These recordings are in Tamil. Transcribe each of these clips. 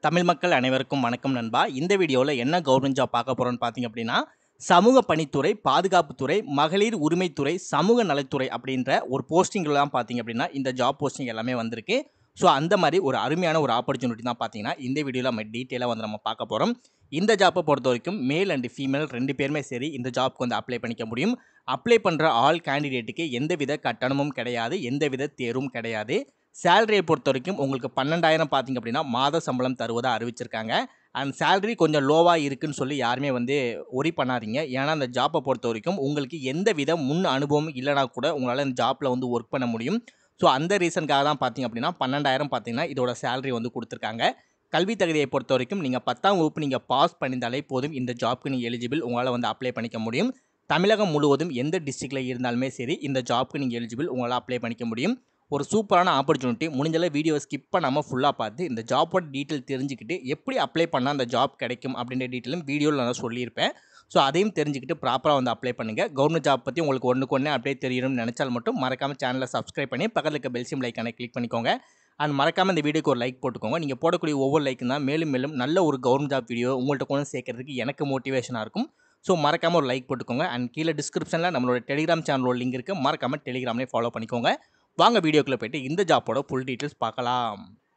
தமிழ் மக்கள் அனைவருக்கும் வணக்கம் நண்பா இந்த வீடியோவில் என்ன கவர்மெண்ட் ஜாப் பார்க்க போகிறோம்னு பார்த்தீங்க அப்படின்னா சமூக பணித்துறை பாதுகாப்புத்துறை மகளிர் உரிமைத்துறை சமூக நலத்துறை அப்படின்ற ஒரு போஸ்டிங்கில் தான் பார்த்தீங்க அப்படின்னா இந்த ஜாப் போஸ்டிங் எல்லாமே வந்திருக்கு ஸோ அந்த மாதிரி ஒரு அருமையான ஒரு ஆப்பர்ச்சுனிட்டி தான் பார்த்தீங்கன்னா இந்த வீடியோவில் நம்ம டீட்டெயிலாக வந்து நம்ம பார்க்க போகிறோம் இந்த ஜாப்பை பொறுத்த வரைக்கும் மேல் அண்ட் ஃபீமேல் ரெண்டு பேருமே சரி இந்த ஜாப்க்கு வந்து அப்ளை பண்ணிக்க முடியும் அப்ளை பண்ணுற ஆல் கேண்டிடேட்டுக்கு எந்தவித கட்டணமும் கிடையாது எந்தவித தேர்வும் கிடையாது சேலரியை பொறுத்த வரைக்கும் உங்களுக்கு பன்னெண்டாயிரம் பார்த்தீங்க அப்படின்னா மாத சம்பளம் தருவதாக அறிவிச்சிருக்காங்க அண்ட் சேலரி கொஞ்சம் லோவாக இருக்குன்னு சொல்லி யாருமே வந்து ஒரி பண்ணாதீங்க ஏன்னா அந்த ஜாப்பை பொறுத்த வரைக்கும் உங்களுக்கு எந்த வித முன் அனுபவம் இல்லைனா கூட உங்களால் இந்த ஜாப்பில் வந்து ஒர்க் பண்ண முடியும் ஸோ அந்த ரீசனுக்காக தான் பார்த்தீங்க அப்படின்னா பன்னெண்டாயிரம் பார்த்தீங்கன்னா இதோட சேலரி வந்து கொடுத்துருக்காங்க கல்வி தகுதியை பொறுத்த வரைக்கும் நீங்கள் பத்தாம் வகுப்பு நீங்கள் பாஸ் பண்ணியிருந்தாலே போதும் இந்த ஜாப்க்கு நீங்கள் எலிஜிபிள் உங்களால் வந்து அப்ளை பண்ணிக்க முடியும் தமிழகம் முழுவதும் எந்த டிஸ்ட்ரிக்டில் இருந்தாலுமே சரி இந்த ஜாப்க்கு நீங்கள் எலிஜிபிள் உங்களால் அப்ளை பண்ணிக்க முடியும் ஒரு சூப்பரான ஆப்பர்ச்சுனிட்டி முடிஞ்சளவு வீடியோ ஸ்கிப் பண்ணாமல் ஃபுல்லாக பார்த்து இந்த ஜாப்போட டீட்டெயில் தெரிஞ்சுக்கிட்டு எப்படி அப்ளை பண்ணால் அந்த ஜாப் கிடைக்கும் அப்படின்ற டீட்டெயிலும் வீடியோவில் நான் சொல்லியிருப்பேன் ஸோ அதையும் தெரிஞ்சுக்கிட்டு ப்ராப்பராக வந்து அப்ளை பண்ணுங்கள் கவர்மெண்ட் ஜாப் பற்றி உங்களுக்கு ஒன்றுக்கு ஒன்று அப்படியே தெரியணும்னு நினச்சால் மட்டும் மறக்காமல் சேனலை சப்ஸ்கிரைப் பண்ணி பக்கத்தில் இருக்க பெல்சியம் லைக்கான கிளிக் பண்ணிக்கோங்க அண்ட் மறக்காமல் இந்த வீடியோக்கு ஒரு லைக் போட்டுக்கோங்க நீங்கள் போடக்கூடிய ஒவ்வொரு லைக்கும் தான் மேலும் மேலும் நல்ல ஒரு கவர்மெண்ட் ஜாப் வீடியோ உங்கள்கிட்ட கொண்டு சேர்க்கறதுக்கு எனக்கு மோட்டிவேஷனாக இருக்கும் ஸோ மறக்காமல் ஒரு லைக் போட்டுக்கோங்க அண்ட் கீழே டிஸ்கிரிப்ஷனில் நம்மளோட டெலிகிராம் சேனலோட லிங்க் இருக்குது மறக்காமல் டெலிகிராம்லேயே ஃபாலோ பண்ணிக்கோங்க வாங்க வீடியோக்குள்ளே போயிட்டு இந்த ஜாப்போட ஃபுல் டீட்டெயில்ஸ் பார்க்கலாம்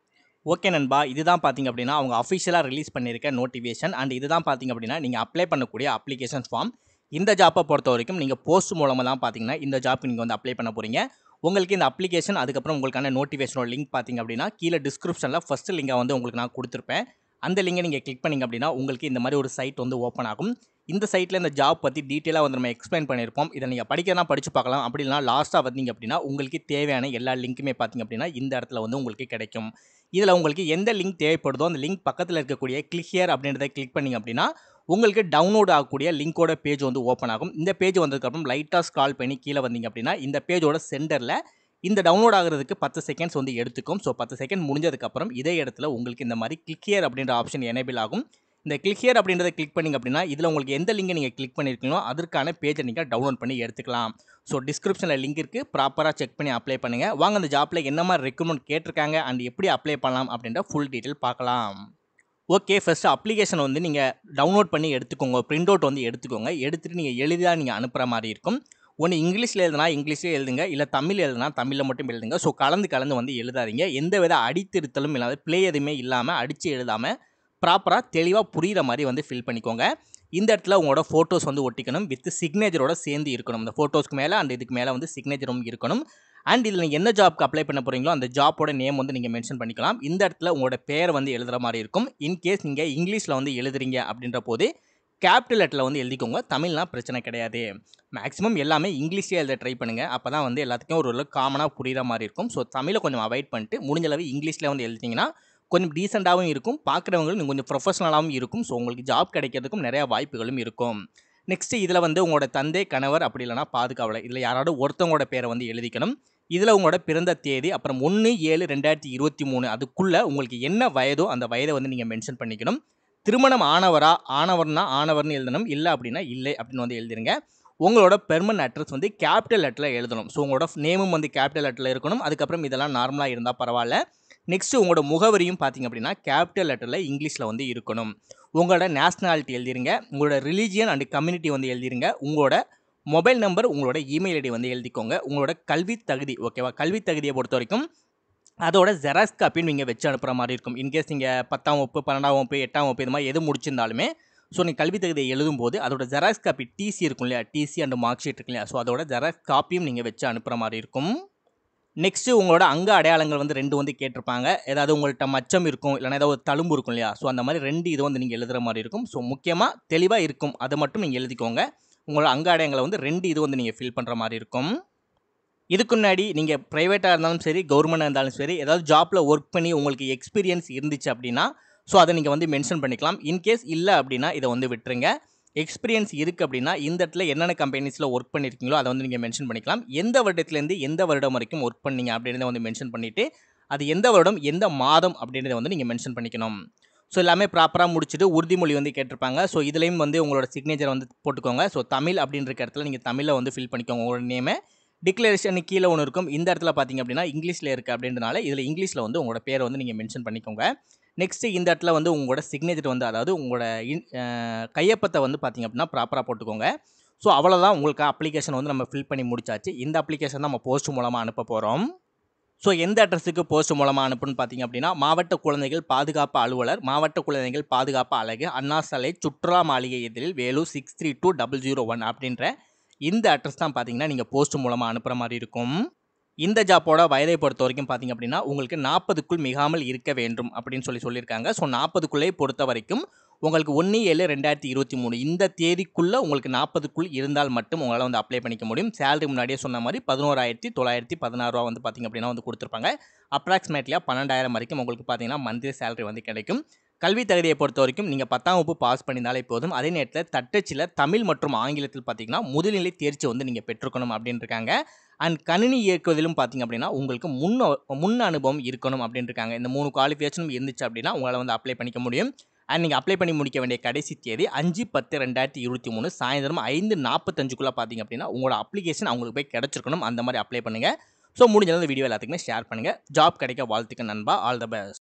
ஓகே நண்பா இதுதான் பார்த்தீங்க அப்படின்னா அவங்க அஃபிஷியலாக ரிலீஸ் பண்ணியிருக்க நோட்டிஃபிகேஷன் அண்ட் இதுதான் பார்த்தீங்க அப்படின்னா நீங்கள் அப்ளை பண்ணக்கூடிய அப்ளிகேஷன் ஃபார்ம் இந்த ஜாப்பை பொறுத்த வரைக்கும் நீங்கள் போஸ்ட் மூலமாக தான் பார்த்தீங்கன்னா இந்த ஜாப் நீங்கள் வந்து அப்ளை பண்ண போகிறீங்க உங்களுக்கு இந்த அப்ளிகேஷன் அதுக்கப்புறம் உங்களுக்கான நோட்டிஃபிகேஷனோட லிங்க் பார்த்தீங்க அப்படின்னா கீழே டிஸ்கிரிப்ஷனில் ஃபஸ்ட்டு லிங்கை வந்து உங்களுக்கு நான் கொடுத்துருப்பேன் அந்த லிங்கை நீங்கள் கிளிக் பண்ணிங்க அப்படின்னா உங்களுக்கு இந்த மாதிரி ஒரு சைட் வந்து ஓப்பன் ஆகும் இந்த சைட்டில் இந்த ஜாப் பற்றி டீட்டெயிலாக வந்து நம்ம எக்ஸ்பிளைன் பண்ணியிருப்போம் இதை நீங்கள் படிக்கிறதா படித்து பார்க்கலாம் அப்படி இல்லைனா லாஸ்ட்டாக வந்தீங்க அப்படின்னா உங்களுக்கு தேவையான எல்லா லிங்க்குமே பார்த்தீங்க அப்படின்னா இந்த இடத்துல வந்து உங்களுக்கு கிடைக்கும் இதில் உங்களுக்கு எந்த லிங்க் தேவைப்படுதோ அந்த லிங்க் பக்கத்தில் இருக்கக்கூடிய கிளிக் ஹியர் அப்படின்றத கிளிக் பண்ணிங்க அப்படின்னா உங்களுக்கு டவுன்லோட் ஆகக்கூடிய லிங்கோட பேஜ் வந்து ஓப்பன் ஆகும் இந்த பேஜ் வந்ததுக்கப்புறம் லைட்டாக ஸ்க்ரால் பண்ணி கீழே வந்தீங்க அப்படின்னா இந்த பேஜோட சென்டரில் இந்த டவுன்லோட் ஆகிறதுக்கு பத்து செகண்ட்ஸ் வந்து எடுத்துக்கும் ஸோ பத்து செகண்ட் முடிஞ்சதுக்கப்புறம் இதே இடத்துல உங்களுக்கு இந்த மாதிரி கிளிக் ஹியர் அப்படின்ற ஆப்ஷன் எனேபிள் ஆகும் இந்த கிளிக் ஹியர் அப்படின்றத கிளிக் பண்ணிங்க அப்படின்னா இதில் உங்களுக்கு எந்த லிங்கை நீங்கள் கிளிக் பண்ணியிருக்கீங்களோ அதற்கான பேஜை நீங்கள் டவுன்லோட் பண்ணி எடுத்துக்கலாம் ஸோ டிஸ்கிரிப்ஷனில் லிங்க் இருக்குது ப்ராப்பராக செக் பண்ணி அப்ளை பண்ணுங்கள் வாங்க அந்த ஜாப்பில் என்ன மாதிரி ரெக்ரூட்மெண்ட் கேட்டிருக்காங்க அண்ட் எப்படி அப்ளை பண்ணலாம் அப்படின்ற ஃபுல் டீட்டெயில் பார்க்கலாம் ஓகே ஃபஸ்ட்டு அப்ளிகேஷன் வந்து நீங்கள் டவுன்லோட் பண்ணி எடுத்துக்கோங்க பிரிண்ட் அவுட் வந்து எடுத்துக்கோங்க எடுத்துகிட்டு நீங்கள் எளிதாக நீங்கள் அனுப்புகிற மாதிரி இருக்கும் ஒன்று இங்கிலீஷில் எழுதுனா இங்கிலீஷ்லேயே எழுதுங்க இல்லை தமிழ் எழுதுனா தமிழில் மட்டும் எழுதுங்க ஸோ கலந்து கலந்து வந்து எழுதாதீங்க எந்த வித அடித்திருத்தலும் இல்லாத ப்ளே எதுவுமே இல்லாமல் அடித்து எழுதாமல் ப்ராப்பராக தெளிவாக புரிகிற மாதிரி வந்து ஃபில் பண்ணிக்கோங்க இந்த இடத்துல உங்களோட ஃபோட்டோஸ் வந்து ஒட்டிக்கணும் வித் சிக்னேச்சரோட சேர்ந்து இருக்கணும் இந்த ஃபோட்டோஸ்க்கு மேலே அந்த இதுக்கு மேலே வந்து சிக்னேச்சரும் இருக்கணும் அண்ட் இதில் நீங்கள் என்ன ஜாப்க்கு அப்ளை பண்ண போகிறீங்களோ அந்த ஜாப்போட நேம் வந்து நீங்கள் மென்ஷன் பண்ணிக்கலாம் இந்த இடத்துல உங்களோட பேர் வந்து எழுதுகிற மாதிரி இருக்கும் இன்கேஸ் நீங்கள் இங்கிலீஷில் வந்து எழுதுறீங்க அப்படின்ற போது கேபிட்டல் லெட்டரில் வந்து எழுதிக்கோங்க தமிழ்னா பிரச்சனை கிடையாது மேக்ஸிமம் எல்லாமே இங்கிலீஷ்லேயே எழுத ட்ரை பண்ணுங்கள் அப்போ தான் வந்து எல்லாத்துக்கும் ஒரு ஓரளவு காமனாக புரிகிற மாதிரி இருக்கும் ஸோ தமிழை கொஞ்சம் அவாய்ட் பண்ணிட்டு முடிஞ்சளவு இங்கிலீஷில் வந்து எழுதிட்டிங்கன்னா கொஞ்சம் டீசெண்டாகவும் இருக்கும் பார்க்குறவங்களும் கொஞ்சம் ப்ரொஃபஷனலாகவும் இருக்கும் ஸோ உங்களுக்கு ஜாப் கிடைக்கிறதுக்கும் நிறையா வாய்ப்புகளும் இருக்கும் நெக்ஸ்ட்டு இதில் வந்து உங்களோட தந்தை கணவர் அப்படி இல்லைனா பாதுகாவலர் இதில் யாராவது ஒருத்தவங்களோட பேரை வந்து எழுதிக்கணும் இதில் உங்களோட பிறந்த தேதி அப்புறம் ஒன்று ஏழு ரெண்டாயிரத்தி இருபத்தி மூணு அதுக்குள்ளே உங்களுக்கு என்ன வயதோ அந்த வயதை வந்து நீங்கள் மென்ஷன் பண்ணிக்கணும் திருமணம் ஆனவரா ஆனவர்னா ஆனவர்னு எழுதணும் இல்லை அப்படின்னா இல்லை அப்படின்னு வந்து எழுதிருங்க உங்களோட பெர்மனன்ட் அட்ரஸ் வந்து கேபிட்டல் லெட்டரில் எழுதணும் ஸோ உங்களோட நேமும் வந்து கேபிட்டல் லெட்டரில் இருக்கணும் அதுக்கப்புறம் இதெல்லாம் நார்மலாக இருந்தால் பரவாயில்ல நெக்ஸ்ட்டு உங்களோட முகவரியும் பார்த்தீங்க அப்படின்னா கேபிட்டல் லெட்டரில் இங்கிலீஷில் வந்து இருக்கணும் உங்களோட நேஷ்னாலிட்டி எழுதிருங்க உங்களோட ரிலீஜியன் அண்ட் கம்யூனிட்டி வந்து எழுதிருங்க உங்களோட மொபைல் நம்பர் உங்களோட இமெயில் ஐடி வந்து எழுதிக்கோங்க உங்களோட கல்வி தகுதி ஓகேவா கல்வி தகுதியை பொறுத்த வரைக்கும் அதோட ஜெராக்ஸ் காப்பின்னு நீங்கள் வச்சு அனுப்புகிற மாதிரி இருக்கும் இன்கேஸ் நீங்கள் பத்தாம் வகுப்பு பன்னெண்டாம் வகுப்பு எட்டாம் வகுப்பு இது மாதிரி எது முடிச்சிருந்தாலுமே ஸோ நீங்கள் கல்வி தகுதியை எழுதும்போது அதோட ஜெராக்ஸ் காப்பி டிசி இருக்கும் இல்லையா டிசி அண்ட் மார்க் ஷீட் இருக்கு இல்லையா ஸோ அதோட ஜெராக்ஸ் காப்பியும் நீங்கள் வச்சு அனுப்புகிற மாதிரி இருக்கும் நெக்ஸ்ட்டு உங்களோட அங்க அடையாளங்கள் வந்து ரெண்டு வந்து கேட்டிருப்பாங்க ஏதாவது உங்கள்கிட்ட மச்சம் இருக்கும் இல்லைனா ஏதாவது ஒரு தழும்பு இருக்கும் இல்லையா ஸோ அந்த மாதிரி ரெண்டு இது வந்து நீங்கள் எழுதுகிற மாதிரி இருக்கும் ஸோ முக்கியமாக தெளிவாக இருக்கும் அதை மட்டும் நீங்கள் எழுதிக்கோங்க உங்களோட அங்க அடையாளங்களை வந்து ரெண்டு இது வந்து நீங்கள் ஃபில் பண்ணுற மாதிரி இருக்கும் இதுக்கு முன்னாடி நீங்கள் ப்ரைவேட்டாக இருந்தாலும் சரி கவர்மெண்ட்டாக இருந்தாலும் சரி ஏதாவது ஜாப்பில் ஒர்க் பண்ணி உங்களுக்கு எக்ஸ்பீரியன்ஸ் இருந்துச்சு அப்படின்னா ஸோ அதை நீங்கள் வந்து மென்ஷன் பண்ணிக்கலாம் இன்கேஸ் இல்லை அப்படின்னா இதை வந்து விட்டுருங்க எக்ஸ்பீரியன்ஸ் இருக்குது அப்படின்னா இந்த இடத்துல என்னென்ன கம்பெனிஸில் ஒர்க் பண்ணியிருக்கீங்களோ அதை வந்து நீங்கள் மென்ஷன் பண்ணிக்கலாம் எந்த வருடத்துலேருந்து எந்த வருடம் வரைக்கும் ஒர்க் பண்ணீங்க அப்படின்றத வந்து மென்ஷன் பண்ணிவிட்டு அது எந்த வருடம் எந்த மாதம் அப்படின்றத வந்து நீங்கள் மென்ஷன் பண்ணிக்கணும் ஸோ எல்லாமே ப்ராப்பராக முடிச்சுட்டு உறுதிமொழி வந்து கேட்டிருப்பாங்க ஸோ இதுலேயும் வந்து உங்களோட சிக்னேச்சர் வந்து போட்டுக்கோங்க ஸோ தமிழ் அப்படின்ற இடத்துல நீங்கள் தமிழில் வந்து ஃபில் பண்ணிக்கோங்க உங்களோட நேமை டிக்ளரேஷன் கீழே ஒன்று இருக்கும் இந்த இடத்துல பார்த்தீங்க அப்படின்னா இங்கிலீஷில் இருக்குது அப்படின்றனால இதில் இங்கிலீஷில் வந்து உங்களோட பேரை வந்து நீங்கள் மென்ஷன் பண்ணிக்கோங்க நெக்ஸ்ட்டு இந்த இடத்துல வந்து உங்களோட சிக்னேச்சர் வந்து அதாவது உங்களோட இன் அஹ் கையொப்பத்தை வந்து பார்த்தீங்க அப்படின்னா ப்ராப்பராக போட்டுக்கோங்க ஸோ அவ்வளோதான் உங்களுக்கு அப்ளிகேஷன் வந்து நம்ம ஃபில் பண்ணி முடிச்சாச்சு இந்த அப்ளிகேஷன் தான் நம்ம போஸ்ட் மூலமாக அனுப்ப போகிறோம் ஸோ எந்த அட்ரஸுக்கு போஸ்ட் மூலமாக அனுப்புன்னு பார்த்தீங்க அப்படின்னா மாவட்ட குழந்தைகள் பாதுகாப்பு அலுவலர் மாவட்ட குழந்தைகள் பாதுகாப்பு அலகு அண்ணா சாலை சுற்றுலா மாளிகை எதிரில் Vellore six three two double zero one அப்படின்ற இந்த அட்ரஸ் தான் பார்த்தீங்கன்னா நீங்கள் போஸ்ட் மூலமாக அனுப்புகிற மாதிரி இருக்கும் இந்த ஜாப்போட வயதை பொறுத்த வரைக்கும் பார்த்தீங்க அப்படின்னா உங்களுக்கு நாற்பதுக்குள் மிகாமல் இருக்க வேண்டும் அப்படின்னு சொல்லி சொல்லியிருக்காங்க ஸோ நாற்பதுக்குள்ளே பொறுத்த வரைக்கும் உங்களுக்கு ஒன்று ஏழு ரெண்டாயிரத்தி இருபத்தி மூணு இந்த தேதிக்குள்ளே உங்களுக்கு நாற்பதுக்குள் இருந்தால் மட்டும் உங்களால் வந்து அப்ளை பண்ணிக்க முடியும் சேலரி முன்னாடியே சொன்ன மாதிரி பதினோராயிரத்தி தொள்ளாயிரத்தி பதினாறு ரூபா வந்து பார்த்திங்க அப்படின்னா வந்து கொடுத்துருப்பாங்க அப்ராக்சிமேட்லியாக பன்னெண்டாயிரம் வரைக்கும் உங்களுக்கு பார்த்தீங்கன்னா மந்த்லி சேலரி வந்து கிடைக்கும் கல்வி தகுதியை பொறுத்த வரைக்கும் நீங்கள் பத்தாம் வகுப்பு பாஸ் பண்ணியிருந்தாலே போதும் அதே நேரத்தில் தட்டச்சில் தமிழ் மற்றும் ஆங்கிலத்தில் பார்த்தீங்கன்னா முதுநிலை தேர்ச்சி வந்து நீங்கள் பெற்றுக்கணும் அப்படின்னு இருக்காங்க அண்ட் கணினி இயக்குவதிலும் பார்த்தீங்க அப்படின்னா உங்களுக்கு முன் முன் அனுபவம் இருக்கணும் அப்படின்னு இருக்காங்க இந்த மூணு குவாலிஃபிகேஷனும் இருந்துச்சு அப்படின்னா உங்களால் வந்து அப்ளை பண்ணிக்க முடியும் அண்ட் நீங்கள் அப்ளை பண்ணி முடிக்க வேண்டிய கடைசி தேதி அஞ்சு பத்து ரெண்டாயிரத்தி இருபத்தி மூணு சாயந்தரம் ஐந்து நாற்பத்தஞ்சுக்குள்ளே பார்த்தீங்க அப்படின்னா உங்களோட அப்ளிகேஷன் அவங்களுக்கு போய் கிடச்சிருக்கணும் அந்த மாதிரி அப்ளை பண்ணுங்கள் ஸோ முடிஞ்ச அந்த வீடியோ எல்லாத்துக்குமே ஷேர் பண்ணுங்கள் ஜாப் கிடைக்க வாழ்த்துக்க நண்பா ஆல் த பெஸ்ட்